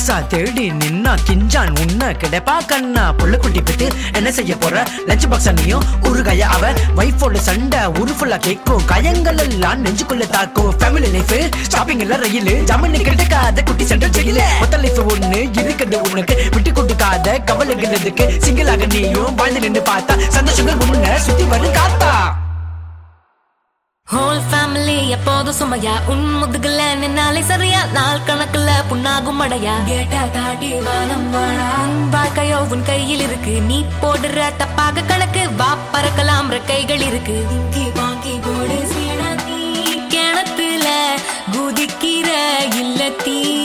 புதுசா தேடி நின்னா கிஞ்சான் உன்ன கிடைப்பா கண்ணா புள்ள குட்டி பெத்து என்ன செய்ய போற லஞ்ச் பாக்ஸ் நீயும் ஊறுகாய அவ வைஃபோட சண்டை ஊரு ஃபுல்லா கேட்கும் கயங்கள் எல்லாம் நெஞ்சுக்குள்ள தாக்கும் ஃபேமிலி லைஃப் ஷாப்பிங் எல்லாம் ரயில் ஜாமீன் கிடைக்காத குட்டி சென்டர் ஜெயில மொத்த லைஃப் ஒண்ணு இருக்குது உனக்கு விட்டு கொடுக்காத கவலைகள் எதுக்கு சிங்கிளாக நீயும் வாழ்ந்து நின்று பார்த்தா சந்தோஷங்கள் உன்னை சுத்தி வரும் காத்தா ஹோல் ஃபேமிலி எப்போதும் சுமையா உன் முதுகுல நின்னாலே சரியா நாள் கணக்குல புண்ணாகும் மடையா கேட்டா தாட்டி வானம் வாழா உன் வாழ்க்கையோ உன் கையில் இருக்கு நீ போடுற தப்பாக கணக்கு வா பறக்கலாம் கைகள் இருக்கு இங்கி வாங்கி போடு சீனா நீ கிணத்துல குதிக்கிற இல்ல தீ